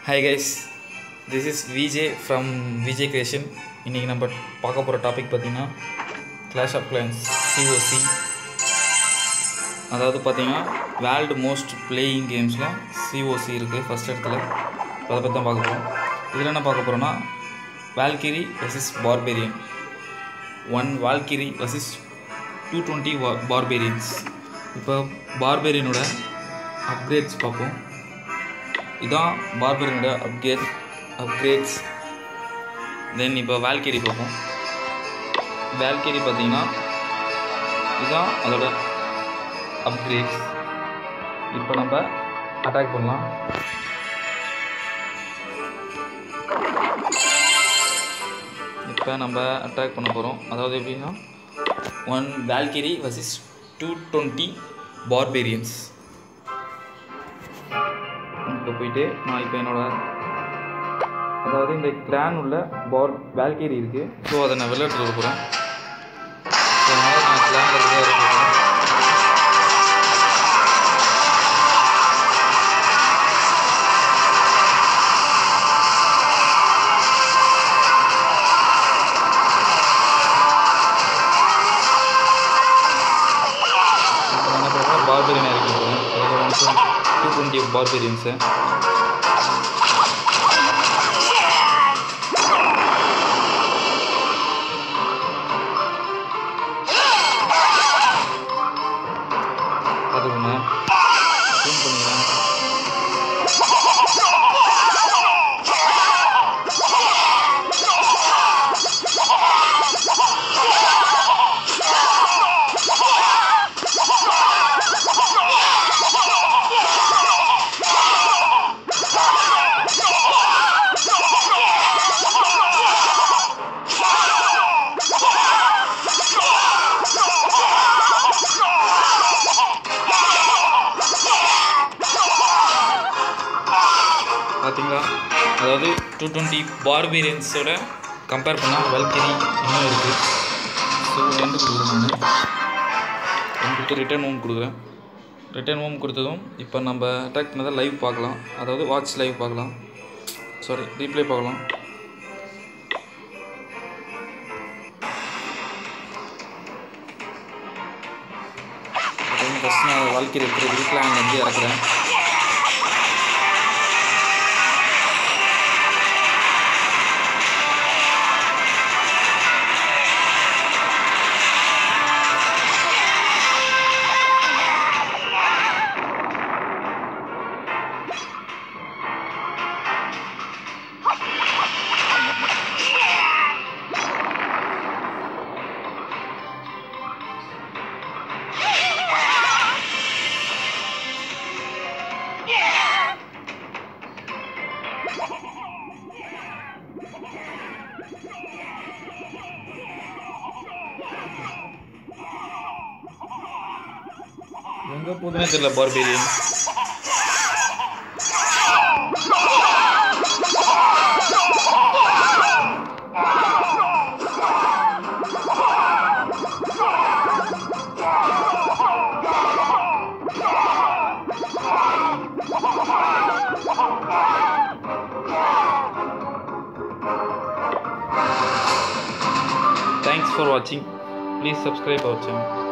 Hi guys this is VJ from VJ creation இன்றைக்கி நம்ம பார்க்க போகிற டாபிக் பார்த்திங்கன்னா கிளாஷ் ஆஃப் கிளான்ஸ் சிஓசி அதாவது பார்த்திங்கன்னா வேர்ல்டு மோஸ்ட் பிளேயிங் கேம்ஸில் சிஓசி இருக்குது ஃபஸ்ட் இடத்துல அதை பற்றி தான் பார்க்க போகிறோம் இதில் என்ன பார்க்க போகிறோன்னா valkyrie versus barbarian one valkyrie versus two twenty barbarians இப்போ பார்பேரியனோட அப்கிரேட்ஸ் பார்ப்போம் இதான் பார்பரனோட அப்கிரேட் அப்கிரேட்ஸ் தென் இப்போ வேல்கேரி பார்ப்போம் வேல்கேரி பார்த்தீங்கன்னா இதுதான் அதோட அப்கிரேட்ஸ் இப்போ நம்ம அட்டாக் பண்ணலாம் இப்போ நம்ம அட்டாக் பண்ண போகிறோம் அதாவது எப்படின்னா one valkyrie versus two twenty barbarians இப்போ போயிட்டு நான் இப்போ என்னோட அதாவது இந்த கிளான் உள்ள பார் வேல்கேரி இருக்குது ஸோ அதை நான் விளையாட்டு வர போகிறேன் ஸோ அதனால் நான் கிளான் இருக்க போகிறேன் இப்போ நான் என்ன பண்ணுறேன் பார்பரியன் இறக்கி போகிறேன் டூ டுவெண்ட்டி பார்பரியன்ஸு பார்த்துக்கோங்க ஜூம் பண்ணிக்கிறேன் பார்த்தீங்களா அதாவது டூ டுவெண்ட்டி பார்பீரியன்ஸோட கம்பேர் பண்ணால் வல்கிரி இன்னும் இருக்குது ஸோ ரெண்டு கொடுக்குறேன் நான் ரெண்டு கொடுத்து ரிட்டர்ன் ஹோம் கொடுக்குறேன் ரிட்டர்ன் ஹோம் கொடுத்ததும் இப்போ நம்ம அட்டாக் பண்ணதை லைவ் பார்க்கலாம் அதாவது வாட்ச் லைவ் பார்க்கலாம் சாரி ரீப்ளே பார்க்கலாம் ஃபஸ்ட் நான் வாழ்க்கையில் இருக்கிற வீட்டில் அங்கே வந்து இறக்குறேன் எங்கே போகுதுன்னே தெரியல barbarian Thanks for watching. Please subscribe our channel.